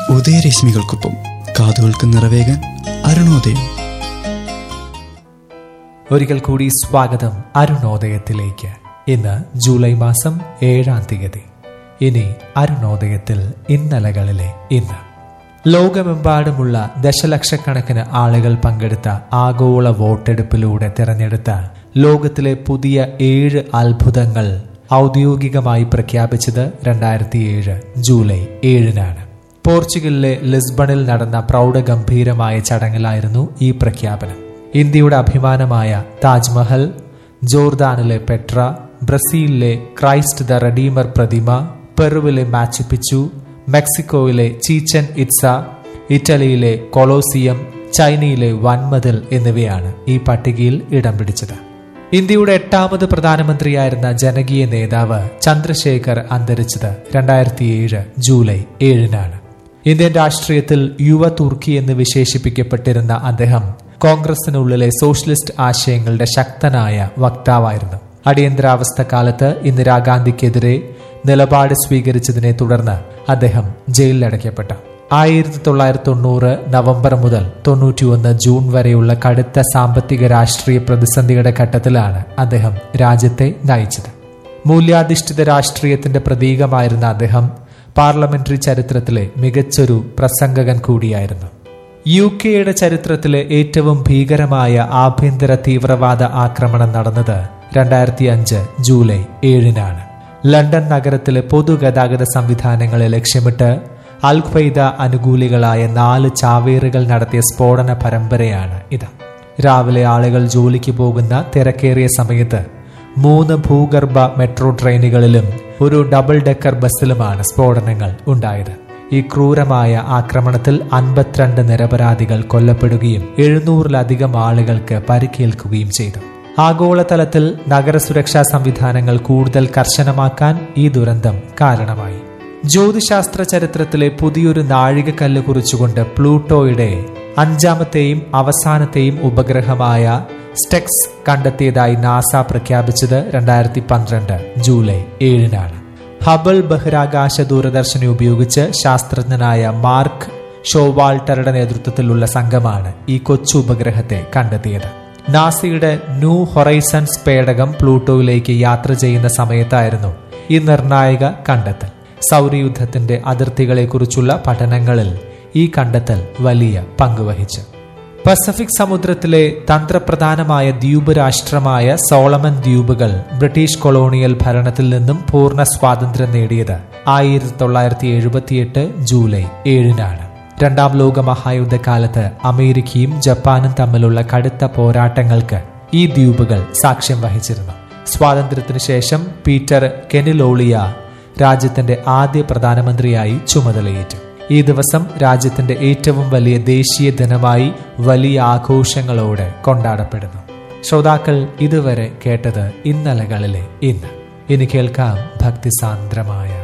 ഉദയരശ്മികൾക്കൊപ്പം കാതുകൾക്ക് നിറവേകാൻ അരുണോദയം ഒരിക്കൽ കൂടി സ്വാഗതം അരുണോദയത്തിലേക്ക് ഇന്ന് ജൂലൈ മാസം ഏഴാം തീയതി ഇനി അരുണോദയത്തിൽ ഇന്നലകളിലെ ഇന്ന് ലോകമെമ്പാടുമുള്ള ദശലക്ഷക്കണക്കിന് ആളുകൾ പങ്കെടുത്ത ആഗോള വോട്ടെടുപ്പിലൂടെ തിരഞ്ഞെടുത്ത ലോകത്തിലെ പുതിയ ഏഴ് അത്ഭുതങ്ങൾ ഔദ്യോഗികമായി പ്രഖ്യാപിച്ചത് രണ്ടായിരത്തി ഏഴ് ജൂലൈ ഏഴിനാണ് പോർച്ചുഗലിലെ ലിസ്ബണിൽ നടന്ന പ്രൗഢഗംഭീരമായ ചടങ്ങിലായിരുന്നു ഈ പ്രഖ്യാപനം ഇന്ത്യയുടെ അഭിമാനമായ താജ്മഹൽ ജോർദാനിലെ പെട്ര ബ്രസീലിലെ ക്രൈസ്റ്റ് ദ റെഡീമർ പ്രതിമ പെറുവിലെ മാച്ചുപിച്ചു മെക്സിക്കോയിലെ ചീച്ചൻ ഇറ്റ്സ ഇറ്റലിയിലെ കൊളോസിയം ചൈനയിലെ വൻമതിൽ എന്നിവയാണ് ഈ പട്ടികയിൽ ഇടം പിടിച്ചത് ഇന്ത്യയുടെ എട്ടാമത് പ്രധാനമന്ത്രിയായിരുന്ന ജനകീയ നേതാവ് ചന്ദ്രശേഖർ അന്തരിച്ചത് രണ്ടായിരത്തി ഏഴ് ജൂലൈ ഏഴിനാണ് ഇന്ത്യൻ രാഷ്ട്രീയത്തിൽ യുവ തുർക്കി എന്ന് വിശേഷിപ്പിക്കപ്പെട്ടിരുന്ന അദ്ദേഹം കോൺഗ്രസിനുള്ളിലെ സോഷ്യലിസ്റ്റ് ആശയങ്ങളുടെ ശക്തനായ വക്താവായിരുന്നു അടിയന്തരാവസ്ഥ കാലത്ത് ഇന്ദിരാഗാന്ധിക്കെതിരെ നിലപാട് സ്വീകരിച്ചതിനെ തുടർന്ന് അദ്ദേഹം ജയിലിലടയ്ക്കപ്പെട്ടു ആയിരത്തി തൊള്ളായിരത്തി തൊണ്ണൂറ് നവംബർ മുതൽ തൊണ്ണൂറ്റിയൊന്ന് ജൂൺ വരെയുള്ള കടുത്ത സാമ്പത്തിക രാഷ്ട്രീയ പ്രതിസന്ധിയുടെ ഘട്ടത്തിലാണ് അദ്ദേഹം രാജ്യത്തെ നയിച്ചത് മൂല്യാധിഷ്ഠിത രാഷ്ട്രീയത്തിന്റെ പ്രതീകമായിരുന്ന അദ്ദേഹം പാർലമെന്ററി ചരിത്രത്തിലെ മികച്ചൊരു പ്രസംഗകൻ കൂടിയായിരുന്നു യു കെയുടെ ചരിത്രത്തിലെ ഏറ്റവും ഭീകരമായ ആഭ്യന്തര തീവ്രവാദ ആക്രമണം നടന്നത് രണ്ടായിരത്തി അഞ്ച് ജൂലൈ ഏഴിനാണ് ലണ്ടൻ നഗരത്തിലെ പൊതുഗതാഗത സംവിധാനങ്ങളെ ലക്ഷ്യമിട്ട് അൽ ഖ്വയ്ദ അനുകൂലികളായ നാല് ചാവേറുകൾ നടത്തിയ സ്ഫോടന പരമ്പരയാണ് ഇത് രാവിലെ ആളുകൾ ജോലിക്ക് പോകുന്ന തിരക്കേറിയ സമയത്ത് മൂന്ന് ഭൂഗർഭ മെട്രോ ട്രെയിനുകളിലും ഒരു ഡബിൾ ഡെക്കർ ബസ്സിലുമാണ് സ്ഫോടനങ്ങൾ ഉണ്ടായത് ഈ ക്രൂരമായ ആക്രമണത്തിൽ അൻപത്തിരണ്ട് നിരപരാധികൾ കൊല്ലപ്പെടുകയും എഴുന്നൂറിലധികം ആളുകൾക്ക് പരിക്കേൽക്കുകയും ചെയ്തു ആഗോളതലത്തിൽ നഗരസുരക്ഷാ സംവിധാനങ്ങൾ കൂടുതൽ കർശനമാക്കാൻ ഈ ദുരന്തം കാരണമായി ജ്യോതിശാസ്ത്ര ചരിത്രത്തിലെ പുതിയൊരു നാഴികക്കല്ല് കുറിച്ചുകൊണ്ട് പ്ലൂട്ടോയുടെ അഞ്ചാമത്തെയും അവസാനത്തെയും ഉപഗ്രഹമായ സ്റ്റെക്സ് കണ്ടെത്തിയതായി നാസ പ്രഖ്യാപിച്ചത് രണ്ടായിരത്തി പന്ത്രണ്ട് ജൂലൈ ഏഴിനാണ് ഹബിൾ ബഹിരാകാശ ദൂരദർശിനി ഉപയോഗിച്ച് ശാസ്ത്രജ്ഞനായ മാർക്ക് ഷോവാൾട്ടറുടെ നേതൃത്വത്തിലുള്ള സംഘമാണ് ഈ കൊച്ചു ഉപഗ്രഹത്തെ കണ്ടെത്തിയത് നാസയുടെ ന്യൂ ഹൊറൈസൺസ് പേടകം പ്ലൂട്ടോയിലേക്ക് യാത്ര ചെയ്യുന്ന സമയത്തായിരുന്നു ഈ നിർണായക കണ്ടെത്തൽ സൗരയുദ്ധത്തിന്റെ അതിർത്തികളെക്കുറിച്ചുള്ള പഠനങ്ങളിൽ ഈ കണ്ടെത്തൽ വലിയ പങ്കുവഹിച്ചു പസഫിക് സമുദ്രത്തിലെ തന്ത്രപ്രധാനമായ ദ്വീപ് രാഷ്ട്രമായ സോളമൻ ദ്വീപുകൾ ബ്രിട്ടീഷ് കൊളോണിയൽ ഭരണത്തിൽ നിന്നും പൂർണ്ണ സ്വാതന്ത്ര്യം നേടിയത് ആയിരത്തി തൊള്ളായിരത്തി എഴുപത്തിയെട്ട് ജൂലൈ ഏഴിനാണ് രണ്ടാം ലോക മഹായുദ്ധകാലത്ത് അമേരിക്കയും ജപ്പാനും തമ്മിലുള്ള കടുത്ത പോരാട്ടങ്ങൾക്ക് ഈ ദ്വീപുകൾ സാക്ഷ്യം വഹിച്ചിരുന്നു സ്വാതന്ത്ര്യത്തിനു ശേഷം പീറ്റർ കെനിലോളിയ രാജ്യത്തിന്റെ ആദ്യ പ്രധാനമന്ത്രിയായി ചുമതലയേറ്റു ഈ ദിവസം രാജ്യത്തിന്റെ ഏറ്റവും വലിയ ദേശീയ ദിനമായി വലിയ ആഘോഷങ്ങളോടെ കൊണ്ടാടപ്പെടുന്നു ശ്രോതാക്കൾ ഇതുവരെ കേട്ടത് ഇന്നലകളിലെ ഇന്ന് ഇനി കേൾക്കാം ഭക്തിസാന്ദ്രമായ